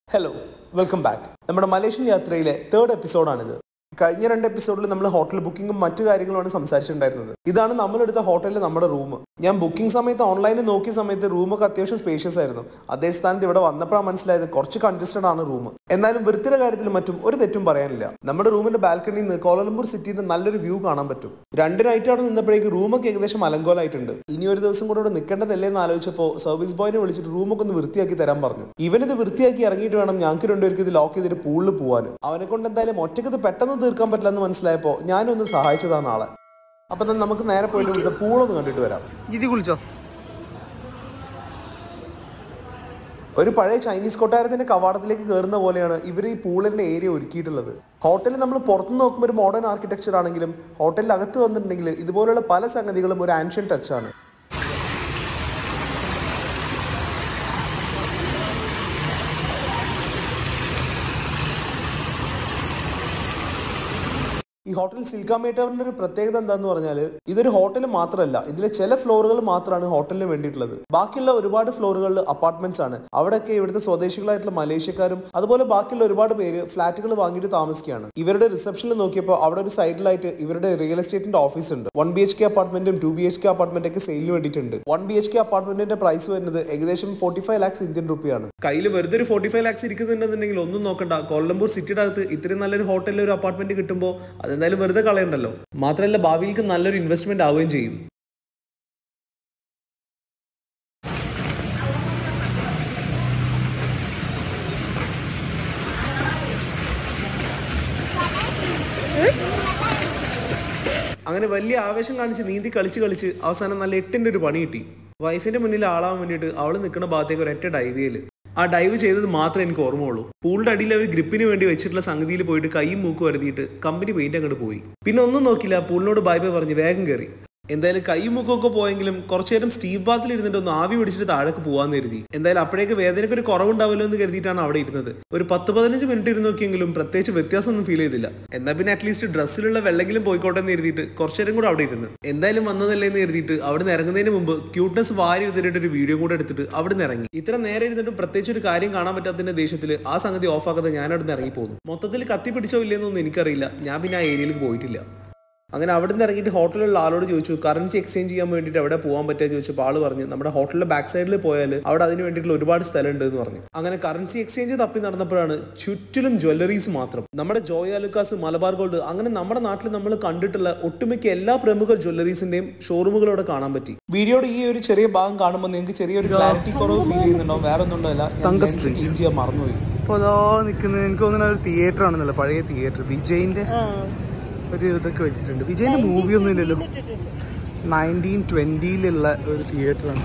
Hello welcome back നമ്മുടെ Malaysian യാത്രയിലെ third എപ്പിസോഡാണിത് കഴിഞ്ഞ രണ്ട് എപ്പിസോഡിൽ നമ്മൾ ഹോട്ടൽ ബുക്കിങ്ങും മറ്റു കാര്യങ്ങളുമാണ് സംസാരിച്ചിട്ടുണ്ടായിരുന്നത് ഇതാണ് നമ്മളെടുത്ത ഹോട്ടലിൽ നമ്മുടെ റൂം ഞാൻ ബുക്കിംഗ് സമയത്ത് ഓൺലൈനിൽ നോക്കിയ സമയത്ത് റൂമൊക്കെ അത്യാവശ്യം സ്പേഷ്യസ് ആയിരുന്നു അതേ സ്ഥാനത്ത് ഇവിടെ വന്നപ്പോഴാണ് മനസ്സിലായത് കുറച്ച് കൺജസ്റ്റഡ് ആണ് റൂം എന്നാലും വൃത്തിയുടെ കാര്യത്തിൽ മറ്റും ഒരു തെറ്റും പറയാനില്ല നമ്മുടെ റൂമിന്റെ ബാൽക്കണിയിൽ നിന്ന് കോലലംപൂർ സിറ്റിയുടെ നല്ലൊരു വ്യൂ കാണാൻ പറ്റും രണ്ട് നൈറ്റ് അവിടെ നിന്നപ്പോഴേക്ക് റൂമൊക്കെ ഏകദേശം അലങ്കോലായിട്ടുണ്ട് ഇനി ഒരു ദിവസം കൂടെ ഇവിടെ നിൽക്കേണ്ടതല്ലേ എന്ന് ആലോചിച്ചപ്പോൾ സർവീസ് ബോയിനെ വിളിച്ചിട്ട് റൂമൊക്കെ ഒന്ന് വൃത്തിയാക്കി തരാൻ പറഞ്ഞു ഇവനിത് വൃത്തിയാക്കി ഇറങ്ങിയിട്ട് വേണം ഞങ്ങൾക്ക് രണ്ടുപേർക്ക് ഇത് ലോക്ക് ചെയ്തിട്ട് പൂളിൽ പോകാൻ അവനെ കൊണ്ട് എന്തായാലും ഒറ്റയ്ക്ക് ഇത് പെട്ടെന്ന് തീർക്കാൻ പറ്റില്ല എന്ന് മനസ്സിലായപ്പോൾ ഞാനും ഒന്ന് സഹായിച്ചതാണ് ആളെ അപ്പൊ then നമുക്ക് നേരെ പോയിട്ട് ഇവിടുത്തെ പൂളൊന്ന് കണ്ടിട്ട് വരാം ഇത് കുളിച്ചോ ഒരു പഴയ ചൈനീസ് കൊട്ടാരത്തിന്റെ കവാടത്തിലേക്ക് കയറുന്ന പോലെയാണ് ഇവർ ഈ പൂളിന്റെ ഏരിയ ഒരുക്കിയിട്ടുള്ളത് ഹോട്ടലിൽ നമ്മൾ പുറത്ത് നോക്കുമ്പോൾ ഒരു മോഡേൺ ആർക്കിടെക്ചർ ആണെങ്കിലും ഹോട്ടലിൽ അകത്ത് വന്നിട്ടുണ്ടെങ്കിൽ ഇതുപോലുള്ള പല സംഗതികളും ഒരു ആൻഷ്യൻ ടച്ച് ആണ് ഈ ഹോട്ടൽ സിൽക്കാമേറ്ററിന്റെ ഒരു പ്രത്യേകത എന്താന്ന് പറഞ്ഞാൽ ഇതൊരു ഹോട്ടൽ മാത്രമല്ല ഇതിലെ ചില ഫ്ലോറുകൾ മാത്രമാണ് ഹോട്ടലിന് വേണ്ടിയിട്ടുള്ളത് ബാക്കിയുള്ള ഒരുപാട് ഫ്ലോറുകളിൽ അപ്പാർട്ട്മെന്റ്സ് ആണ് അവിടെയൊക്കെ ഇവിടുത്തെ സ്വദേശികളായിട്ടുള്ള മലേഷ്യക്കാരും അതുപോലെ ബാക്കിയുള്ള ഒരുപാട് പേര് ഫ്ലാറ്റുകൾ വാങ്ങിയിട്ട് താമസിക്കുകയാണ് ഇവരുടെ റിസപ്ഷനിൽ നോക്കിയപ്പോൾ അവിടെ ഒരു സൈഡിലായിട്ട് ഇവരുടെ റിയൽ എസ്റ്റേറ്റിന്റെ ഓഫീസ് ഉണ്ട് വൺ ബി എച്ച് കെ അപ്പാർട്ട്മെന്റും two B H K apartment ഒക്കെ സെയിലിന് വേണ്ടിയിട്ടുണ്ട് വൺ ബി എച്ച് കെ അപ്പാർട്ട്മെന്റിന്റെ പ്രൈസ് വരുന്നത് ഏകദേശം ഫോർട്ടി ഫൈവ് ലാക്സ് ഇന്ത്യൻ റുപ്പിയാണ് കയ്യിൽ വെറുതെ ഒരു ഫോർട്ടി ഫൈവ് ലാക്സ് ഇരിക്കുന്നുണ്ടെന്നുണ്ടെങ്കിൽ ഒന്നും നോക്കണ്ട കോലംബൂർ സിറ്റിയുടെ അകത്ത് ഇത്രയും നല്ലൊരു ഹോട്ടലിൽ ഒരു അപ്പാർട്ട്മെന്റ് കിട്ടുമ്പോൾ അതെന്തായാലും വെറുതെ കളയണ്ടല്ലോ മാത്രമല്ല ഭാവിയിലേക്ക് നല്ലൊരു ഇൻവെസ്റ്റ്മെന്റ് ആവുകയും ചെയ്യും അങ്ങനെ വലിയ ആവേശം കാണിച്ച് നീന്തി കളിച്ച് കളിച്ച് അവസാനം നല്ല എട്ടിന്റെ ഒരു പണി കിട്ടി വൈഫിന്റെ മുന്നിൽ ആളാവാൻ വേണ്ടിയിട്ട് അവൾ നിൽക്കുന്ന ഭാഗത്തേക്ക് ഒരൊറ്റ ഡൈവ് ചെയ്യല് ആ ഡൈവ് ചെയ്തത് മാത്രമേ എനിക്ക് ഓർമ്മയുള്ളൂ പൂളിന്റെ അടിയിൽ അവർ ഗ്രിപ്പിന് വേണ്ടി വെച്ചിട്ടുള്ള സംഗതിയിൽ പോയിട്ട് കൈയും മൂക്കും വരുതിയിട്ട് കമ്പനി പെയിന്റ് അങ്ങോട്ട് പോയി പിന്നെ ഒന്നും നോക്കില്ല പൂളിനോട് ബൈ ബൈ പറഞ്ഞ് വേഗം കയറി എന്തായാലും കൈയും മുഖമൊക്കെ പോയെങ്കിലും കുറച്ചു നേരം സ്റ്റീവ് ബാത്തിൽ ഇരുന്നിട്ട് ഒന്ന് ആവി പിടിച്ചിട്ട് താഴേക്ക് പോകാന്ന് കരുതി എന്തായാലും അപ്പോഴേക്ക് വേദനയ്ക്ക് ഒരു കുറവുണ്ടാവല്ലോ എന്ന് കരുതിയിട്ടാണ് അവിടെ ഇരുന്നത് ഒരു പത്ത് പതിനഞ്ച് മിനിറ്റ് ഇരുന്ന് നോക്കിയെങ്കിലും പ്രത്യേകിച്ച് വ്യത്യാസമൊന്നും ഫീൽ ചെയ്തില്ല എന്നാൽ പിന്നെ അറ്റ്ലീസ്റ്റ് ഡ്രസ്സിലുള്ള വെള്ളെങ്കിലും പോയിക്കോട്ടെ എന്ന് കരുതിയിട്ട് കുറച്ചു നേരം കൂടെ അവിടെ ഇരുന്ന് എന്തായാലും വന്നതല്ലേ എന്ന് കരുതിയിട്ട് അവിടെ നിന്ന് ഇറങ്ങുന്നതിന് മുമ്പ് ക്യൂട്ട്നെസ് വാരി വിതറിയിട്ട് ഒരു വീഡിയോ കൂടെ എടുത്തിട്ട് അവിടെ നിന്ന് ഇറങ്ങി ഇത്ര നേരെ ഇരുന്നിട്ട് പ്രത്യേകിച്ച് ഒരു കാര്യം കാണാൻ പറ്റാത്തതിന്റെ ദേഷ്യത്തിൽ ആ സംഗതി ഓഫാക്കാതെ ഞാൻ അവിടെ നിന്ന് ഇറങ്ങി പോന്നു മൊത്തത്തിൽ കത്തി പിടിച്ചോ ഇല്ലെന്നൊന്നും എനിക്കറിയില്ല ഞാൻ പിന്നെ ആ ഏരിയയിലേക്ക് പോയിട്ടില്ല അങ്ങനെ അവിടെ നിന്ന് ഇറങ്ങിയിട്ട് ഹോട്ടലിലുള്ള ആളോട് ചോദിച്ചു കറൻസി എക്സ്ചേഞ്ച് ചെയ്യാൻ വേണ്ടിയിട്ട് എവിടെ പോകാൻ പറ്റുക ചോദിച്ചപ്പോൾ ആള് പറഞ്ഞു നമ്മുടെ ഹോട്ടലിന്റെ ബാക്ക് സൈഡിൽ പോയാൽ അവിടെ അതിന് വേണ്ടിയിട്ടുള്ള ഒരുപാട് സ്ഥലമുണ്ട് എന്ന് പറഞ്ഞു അങ്ങനെ കറൻസി എക്സ്ചേഞ്ച് തപ്പി നടന്നപ്പോഴാണ് ചുറ്റിലും ജ്വല്ലറീസ് മാത്രം നമ്മുടെ ജോയ് അലുക്കാസ് മലബാർ ഗോൾഡ് അങ്ങനെ നമ്മുടെ നാട്ടിൽ നമ്മൾ കണ്ടിട്ടുള്ള ഒട്ടുമിക്ക എല്ലാ പ്രമുഖ ജ്വല്ലറീസിന്റെയും ഷോറൂമുകൾ അവിടെ കാണാൻ പറ്റി വീഡിയോയുടെ ഈ ഒരു ചെറിയ ഭാഗം കാണുമ്പോൾ നിങ്ങൾക്ക് ചെറിയൊരു ക്ലാരിറ്റി കുറവ് ഫീൽ ചെയ്യുന്നുണ്ടോ വേറെ ഒന്നും ഉണ്ടല്ല ക്ലീൻ ചെയ്യാൻ മറന്നുപോയി അപ്പോൾ അതോ നിൽക്കുന്നത് എനിക്ക് തോന്നുന്ന ഒരു തിയേറ്റർ ആണെന്നല്ല പഴയ തിയേറ്റർ വിജയിന്റെ ഒരു ഇതൊക്കെ വെച്ചിട്ടുണ്ട് വിജയിന്റെ മൂവി ഒന്നും ഇല്ലല്ലോ നയൻറ്റീൻ ട്വന്റിയിലുള്ള ഒരു തിയേറ്ററാണ്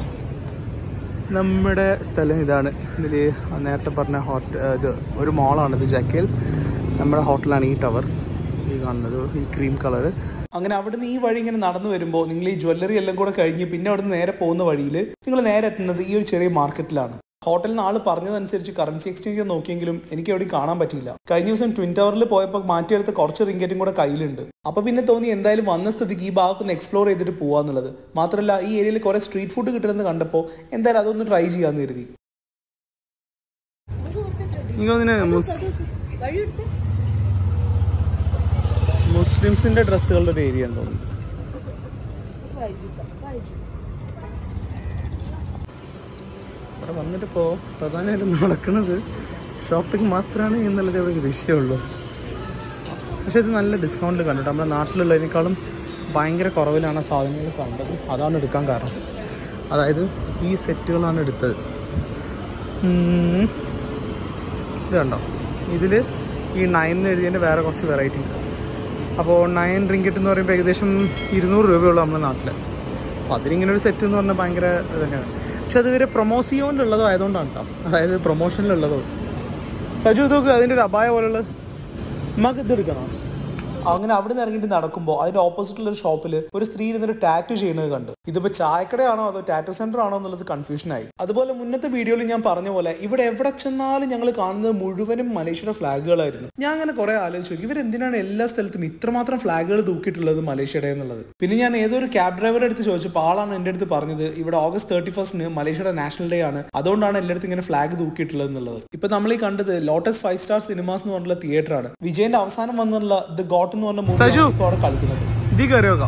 നമ്മുടെ സ്ഥലം ഇതാണ് ഇതിൽ നേരത്തെ പറഞ്ഞ ഹോട്ട ഇത് ഒരു മോളാണ് ഇത് ജാക്കയിൽ നമ്മുടെ ഹോട്ടലാണ് ഈ ടവർ ഈ കാണുന്നത് ഈ ക്രീം കളർ അങ്ങനെ അവിടുന്ന് ഈ വഴി ഇങ്ങനെ നടന്നു വരുമ്പോൾ നിങ്ങൾ ഈ ജ്വല്ലറി എല്ലാം കൂടെ കഴിഞ്ഞ് പിന്നെ അവിടുന്ന് നേരെ പോകുന്ന വഴിയിൽ നിങ്ങൾ നേരെ എത്തുന്നത് ഈ ഒരു ചെറിയ മാർക്കറ്റിലാണ് ഹോട്ടലിൽ നിന്ന് ആൾ പറഞ്ഞതനുസരിച്ച് കറൻസി എക്സ്ചേഞ്ച് നോക്കിയെങ്കിലും എനിക്ക് എവിടെയും കാണാൻ പറ്റിയില്ല കഴിഞ്ഞ ദിവസം ട്വിൻ ടവറിൽ പോയപ്പോൾ മാറ്റിയെടുത്ത കുറച്ച് റിങ്കറ്റും കൂടെ കയ്യിലുണ്ട് അപ്പൊ പിന്നെ തോന്നി എന്തായാലും വന്ന സ്ഥിതിക്ക് ഈ ഭാഗത്ത് ഒന്ന് എക്സ്പ്ലോർ ചെയ്തിട്ട് പോവാന്നുള്ളത് മാത്രമല്ല ഈ ഏരിയയിൽ കുറെ സ്ട്രീറ്റ് ഫുഡ് കിട്ടുന്നത് കണ്ടപ്പോൾ എന്തായാലും അതൊന്ന് ട്രൈ ചെയ്യാന്ന് കരുതി എനിക്ക് തോന്നുന്നു മുസ് മുസ്ലിംസിന്റെ ഡ്രസ്സുകളുടെ ഒരു ഏരിയ എന്ന് തോന്നുന്നു ഇവിടെ വന്നിട്ടിപ്പോ പ്രധാനമായിട്ടും നടക്കുന്നത് ഷോപ്പിംഗ് മാത്രമാണ് എന്നുള്ളത് ഇവിടെ ഒരു വിഷയമുള്ളൂ പക്ഷെ ഇത് നല്ല ഡിസ്കൗണ്ട് കണ്ടിട്ട് നമ്മുടെ നാട്ടിലുള്ളതിനേക്കാളും ഭയങ്കര കുറവിലാണ് ആ സാധനങ്ങൾ കണ്ടത് അതാണ് എടുക്കാൻ കാരണം അതായത് ഈ സെറ്റുകളാണ് എടുത്തത് ഉം. ഇത് കണ്ടോ ഇതിൽ ഈ നയൻ എന്ന് എഴുതിയതിൻ്റെ വേറെ കുറച്ച് വെറൈറ്റീസ് അപ്പോൾ നയൻ റിങ്കറ്റ് എന്ന് പറയുമ്പോൾ ഏകദേശം ഇരുന്നൂറ് രൂപയുള്ളൂ നമ്മുടെ നാട്ടിൽ അപ്പോൾ അതിലിങ്ങനെ ഒരു സെറ്റ് എന്ന് പറഞ്ഞാൽ ഭയങ്കര ഇത് തന്നെയാണ് പക്ഷെ അത് ഇവരെ പ്രൊമോസിയോണ്ടുള്ളതോ ആയതുകൊണ്ടാണ് കേട്ടോ അതായത് പ്രൊമോഷനിലുള്ളതോ സജു ഇത് നോക്ക് അതിൻ്റെ ഒരു അപായ പോലുള്ള നമുക്ക് ഇത് എടുക്കണോ അങ്ങനെ അവിടെ നിന്ന് ഇറങ്ങിയിട്ട് നടക്കുമ്പോൾ അതിന്റെ ഓപ്പോസിറ്റുള്ള ഒരു ഷോപ്പിൽ ഒരു സ്ത്രീ ഇരുന്നൊരു ടാറ്റു ചെയ്യുന്നത് കണ്ട് ഇതിപ്പോ ചായക്കടയാണോ അതോ ടാറ്റു സെന്റർ ആണോ എന്നുള്ളത് കൺഫ്യൂഷൻ ആയി അതുപോലെ മുന്നത്തെ വീഡിയോയിൽ ഞാൻ പറഞ്ഞ പോലെ ഇവിടെ എവിടെ ചെന്നാലും ഞങ്ങൾ കാണുന്നത് മുഴുവനും മലേഷ്യയുടെ ഫ്ലാഗുകളായിരുന്നു ഞാൻ അങ്ങനെ കുറെ ആലോചിച്ചു ഇവരെന്തിനാണ് എല്ലാ സ്ഥലത്തും ഇത്രമാത്രം ഫ്ലാഗുകൾ തൂക്കിയിട്ടുള്ളത് മലേഷ്യയുടെ എന്നുള്ളത് പിന്നെ ഞാൻ ഏതൊരു ക്യാബ് ഡ്രൈവറുടെ അടുത്ത് ചോദിച്ചപ്പോൾ ആളാണ് എൻ്റെ അടുത്ത് പറഞ്ഞത് ഇവിടെ ഓഗസ്റ്റ് തേർട്ടി ഫസ്റ്റിന് മലേഷ്യയുടെ നാഷണൽ ഡേ ആണ് അതുകൊണ്ടാണ് എല്ലായിടത്തും ഇങ്ങനെ ഫ്ലാഗ് തൂക്കിയിട്ടുള്ളത് എന്നുള്ളത് ഇപ്പൊ നമ്മൾ ഈ കണ്ടത് ലോട്ടസ് ഫൈവ് സ്റ്റാർ സിനിമാസ് എന്ന് പറഞ്ഞുള്ള തിയേറ്റർ ആണ് വിജയന്റെ അവസാനം വന്നുള്ള ദ ഗോട്ട് എന്ന് പറഞ്ഞ മൂവി സജു. ഇപ്പോൾ അവിടെ കളിക്കുന്നത് ഇതി കയറി നോക്കാം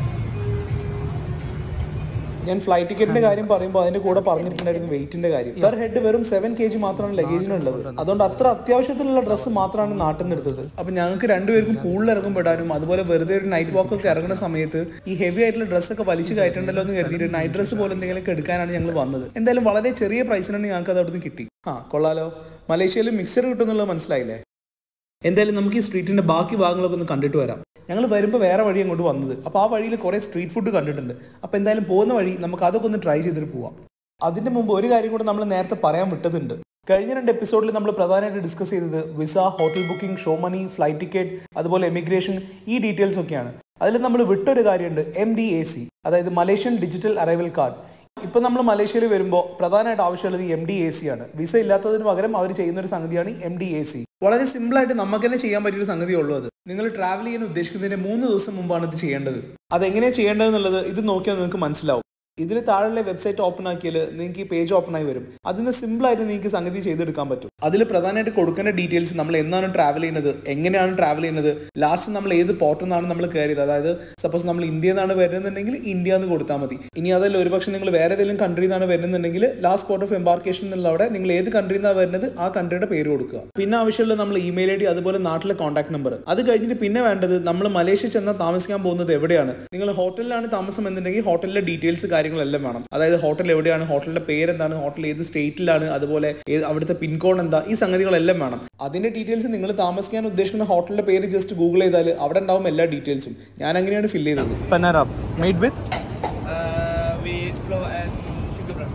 ഞാൻ ഫ്ലൈറ്റ് ടിക്കറ്റിന്റെ കാര്യം പറയുമ്പോൾ അതിന്റെ കൂടെ പറഞ്ഞിട്ടുണ്ടായിരുന്നു വെയിറ്റിന്റെ കാര്യം പെർ ഹെഡ് വെറും സെവൻ കെ ജി മാത്രമാണ് ലഗേജിനുള്ളത് അതുകൊണ്ട് അത്ര അത്യാവശ്യത്തിലുള്ള ഡ്രസ്സ് മാത്രമാണ് നാട്ടിൽ നിന്ന് എടുത്തത് അപ്പൊ ഞങ്ങൾക്ക് രണ്ടുപേർക്കും പൂളിൽ ഇറങ്ങുമ്പോഴാനും അതുപോലെ വെറുതെ ഒരു നൈറ്റ് വാക്ക് ഒക്കെ ഇറങ്ങുന്ന സമയത്ത് ഈ ഹെവി ആയിട്ടുള്ള ഡ്രസ്സൊക്കെ വലിച്ചു കയറ്റണ്ടല്ലോ എന്ന് കരുതിയിട്ട് നൈറ്റ് ഡ്രസ്സ് പോലെ എന്തെങ്കിലുമൊക്കെ എടുക്കാനാണ് ഞങ്ങൾ വന്നത് എന്തായാലും വളരെ ചെറിയ പ്രൈസിനാണ് ഞങ്ങൾക്ക് അത് അവിടുന്ന് കിട്ടി ആ കൊള്ളാലോ മലേഷ്യയിൽ മിക്സർ കിട്ടുന്നുള്ളത് മനസ്സിലായില്ലേ എന്തായാലും നമുക്ക് ഈ സ്ട്രീറ്റിന്റെ ബാക്കി ഭാഗങ്ങളൊക്കെ ഒന്ന് കണ്ടിട്ട് വരാം ഞങ്ങൾ വരുമ്പോൾ വേറെ വഴി അങ്ങോട്ട് വന്നത് അപ്പോൾ ആ വഴിയിൽ കുറേ സ്ട്രീറ്റ് ഫുഡ് കണ്ടിട്ടുണ്ട് അപ്പോൾ എന്തായാലും പോകുന്ന വഴി നമുക്ക് അതൊക്കെ ഒന്ന് ട്രൈ ചെയ്തിട്ട് പോവാം അതിന്റെ മുമ്പ് ഒരു കാര്യം കൂടെ നമ്മൾ നേരത്തെ പറയാൻ വിട്ടതുണ്ട് കഴിഞ്ഞ രണ്ട് എപ്പിസോഡിൽ നമ്മൾ പ്രധാനമായിട്ട് ഡിസ്കസ് ചെയ്തത് visa hotel booking show money flight ticket അതുപോലെ എമിഗ്രേഷൻ ഈ ഡീറ്റെയിൽസ് ഒക്കെയാണ് അതിൽ നമ്മൾ വിട്ടൊരു കാര്യമുണ്ട് എം ഡി എ സി അതായത് മലേഷ്യൻ ഡിജിറ്റൽ അറൈവൽ കാർഡ് ഇപ്പൊ നമ്മൾ മലേഷ്യയിൽ വരുമ്പോൾ പ്രധാനമായിട്ട് ആവശ്യമുള്ളത് എം ഡി എ സി ആണ് വിസ ഇല്ലാത്തതിന് പകരം അവർ ചെയ്യുന്ന ഒരു സംഗതിയാണ് എം ഡി എ സി വളരെ സിമ്പിൾ ആയിട്ട് നമുക്ക് തന്നെ ചെയ്യാൻ പറ്റിയൊരു സംഗതി ഉള്ളൂ അത് നിങ്ങൾ ട്രാവൽ ചെയ്യാൻ ഉദ്ദേശിക്കുന്നതിന് മൂന്ന് ദിവസം മുമ്പാണ് ഇത് ചെയ്യേണ്ടത് അതെങ്ങനെയാണ് ചെയ്യേണ്ടതെന്നുള്ളത് ഇത് നോക്കിയാൽ നിങ്ങൾക്ക് മനസ്സിലാവും ഇതിൽ താഴെയുള്ള വെബ്സൈറ്റ് ഓപ്പൺ ആക്കിയാൽ നിങ്ങൾക്ക് ഈ പേജ് ഓപ്പൺ ആയി വരും അതിന് സിമ്പിൾ ആയിട്ട് നിങ്ങൾക്ക് സംഗതി ചെയ്തെടുക്കാൻ പറ്റും അതിൽ പ്രധാനമായിട്ട് കൊടുക്കേണ്ട ഡീറ്റെയിൽസ് നമ്മൾ എന്നാണ് ട്രാവൽ ചെയ്യുന്നത് എങ്ങനെയാണ് ട്രാവൽ ചെയ്യുന്നത് ലാസ്റ്റ് നമ്മൾ ഏത് പോർട്ടിൽ നിന്നാണ് നമ്മൾ കയറിയത് അതായത് സപ്പോസ് നമ്മൾ ഇന്ത്യയിൽ നിന്നാണ് വരുന്നുണ്ടെങ്കിൽ ഇന്ത്യ എന്ന് കൊടുത്താൽ മതി ഇനി അതല്ല ഒരുപക്ഷെ നിങ്ങൾ വേറെ ഏതെങ്കിലും കൺട്രിയിൽ നിന്നാണ് വരുന്നുണ്ടെങ്കിൽ ലാസ്റ്റ് പോർട്ട് ഓഫ് എംബാർക്കേഷൻ എന്നുള്ളവിടെ നിങ്ങൾ ഏത് കൺട്രിയിൽ നിന്നാണ് വരുന്നത് ആ കൺട്രിയുടെ പേര് കൊടുക്കുക പിന്നെ ആവശ്യമുള്ള നമ്മൾ ഇമെയിൽ ഐ ഡി അതുപോലെ നാട്ടിലെ കോൺടാക്ട് നമ്പർ അത് കഴിഞ്ഞിട്ട് പിന്നെ വേണ്ടത് നമ്മൾ മലേഷ്യ ചെന്നാൽ താമസിക്കാൻ പോകുന്നത് എവിടെയാണ് നിങ്ങൾ ഹോട്ടലിലാണ് താമസം എന്നുണ്ടെങ്കിൽ ഹോട്ടലിലെ ഡീറ്റെയിൽസ് കാര്യങ്ങളെല്ലാം വേണം അതായത് ഹോട്ടൽ എവിടെയാണ് ഹോട്ടലിന്റെ പേരെന്താണ് ഹോട്ടൽ ഏത് സ്റ്റേറ്റിലാണ് അതുപോലെ ഏത് അവിടുത്തെ പിൻകോഡ് എന്താ ഈ സംഗതികളെല്ലാം വേണം അതിന്റെ ഡീറ്റെയിൽസ് നിങ്ങൾ താമസിക്കാൻ ഉദ്ദേശിക്കുന്ന ഹോട്ടലിന്റെ പേര് ജസ്റ്റ് ഗൂഗിൾ ചെയ്താൽ അവിടെ ഉണ്ടാവും എല്ലാ ഡീറ്റെയിൽസും ഞാൻ അങ്ങനെയാണ് ഫില്ല് ചെയ്തത് പനറാബ് made with Uh, with flour and sugar brown.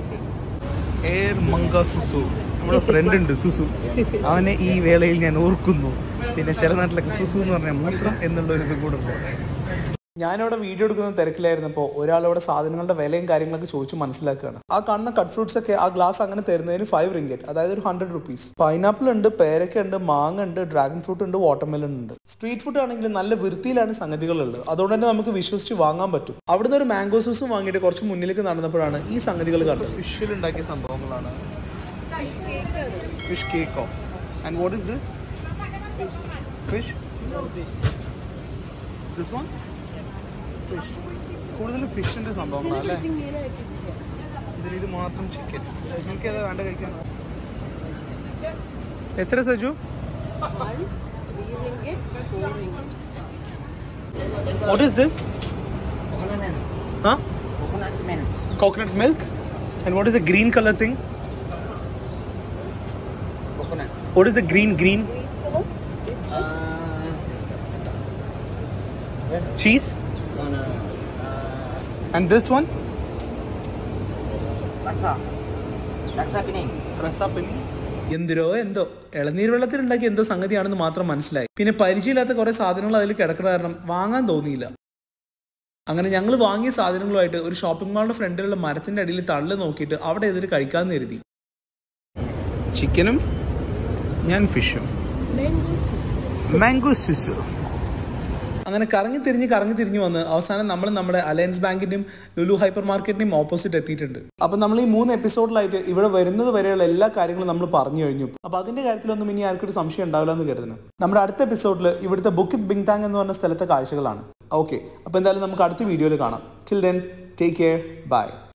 എയർ മങ്ക സുസു നമ്മുടെ ഫ്രണ്ട് ഉണ്ട് സുസു അവനെ ഈ വേളയിൽ ഞാൻ ഓർക്കുന്നു പിന്നെ ചില നാട്ടിലൊക്കെ സുസു എന്ന് പറഞ്ഞാൽ മൂത്രം എന്നുള്ള ഒരു ഇത് കൂടെ ഉണ്ട് ഞാനിവിടെ വീഡിയോ എടുക്കുന്ന തിരക്കിലായിരുന്നപ്പോൾ ഒരാളവിടെ സാധനങ്ങളുടെ വിലയും കാര്യങ്ങളൊക്കെ ചോദിച്ച് മനസ്സിലാക്കുകയാണ് ആ കാണുന്ന കട്ട് ഫ്രൂട്ട്സ് ഒക്കെ ആ ഗ്ലാസ് അങ്ങനെ തരുന്നതിന് ഫൈവ് റിങ്കറ്റ് അതായത് ഒരു ഹൺഡ്രഡ് റുപ്പീസ് പൈനാപ്പിൾ ഉണ്ട് പേരക്ക ഉണ്ട് മാങ്ങ ഉണ്ട് ഡ്രാഗൺ ഫ്രൂട്ട് ഉണ്ട് വാട്ടർമെലൺ ഉണ്ട് സ്ട്രീറ്റ് ഫുഡ് ആണെങ്കിൽ നല്ല വൃത്തിയിലാണ് സംഗതികളുള്ളത് അതുകൊണ്ട് തന്നെ നമുക്ക് വിശ്വസിച്ച് വാങ്ങാൻ പറ്റും അവിടുന്ന് ഒരു മാംഗോ സൂസും വാങ്ങിയിട്ട് കുറച്ച് മുന്നിലേക്ക് നടന്നപ്പോഴാണ് ഈ സംഗതികൾ കണ്ടത് ഫിഷിൽ ഉണ്ടാക്കിയ സംഭവങ്ങളാണ് ഫിഷ് കേക്കോ and what is this fish this one fish കൂടുതൽ ഫിഷിന്റെ സംഭവങ്ങളാണ് അല്ലേ ഇതിൽ ഇത് മാത്രം ചിക്കൻ നിങ്ങൾക്ക് ഏതാ വേണ്ട കഴിക്കാൻ എത്ര സജു what is this coconut milk and what is the green color thing Coconut. what is the green green Uh, cheese no, no, no. Uh, and this one laksa. Laksa Penang. rasa pini എന്തിരോ എന്തോ ഇളനീർ വെള്ളത്തിൽ ഉണ്ടാക്കിയ എന്തോ സംഗതിയാണെന്ന് മാത്രം മനസ്സിലായി പിന്നെ പരിചയമില്ലാത്ത കുറെ സാധനങ്ങൾ അതിൽ കിടക്കുന്ന കാരണം വാങ്ങാൻ തോന്നിയില്ല അങ്ങനെ ഞങ്ങൾ വാങ്ങിയ സാധനങ്ങളുമായിട്ട് ഒരു ഷോപ്പിംഗ് മാളിന്റെ ഫ്രണ്ടിലുള്ള മരത്തിന്റെ അടിയിൽ തള്ളു നോക്കിയിട്ട് അവിടെ എതിര് കഴിക്കാമെന്ന് കരുതി ചിക്കനും ഞാൻ ഫിഷും മാംഗോ സിസു അങ്ങനെ കറങ്ങി തിരിഞ്ഞ് കറങ്ങി തിരിഞ്ഞ് വന്ന് അവസാനം നമ്മൾ നമ്മുടെ അലയൻസ് ബാങ്കിന്റെയും ലുലു ഹൈപ്പർ മാർക്കറ്റിന്റെയും ഓപ്പോസിറ്റ് എത്തിയിട്ടുണ്ട് അപ്പൊ നമ്മൾ ഈ മൂന്ന് എപ്പിസോഡിലായിട്ട് ഇവിടെ വരുന്നത് വരെയുള്ള എല്ലാ കാര്യങ്ങളും നമ്മൾ പറഞ്ഞു കഴിഞ്ഞു അപ്പൊ അതിന്റെ കാര്യത്തിലൊന്നും ഇനി ആർക്കൊരു സംശയം ഉണ്ടാവില്ല എന്ന് കരുതുന്നു നമ്മുടെ അടുത്ത എപ്പിസോഡിൽ ഇവിടുത്തെ ബുക്കിത് ബിങ്താങ് എന്ന് പറഞ്ഞ സ്ഥലത്തെ കാഴ്ചകളാണ് ഓക്കെ അപ്പൊ എന്തായാലും നമുക്ക് അടുത്ത വീഡിയോയിൽ കാണാം till then take care by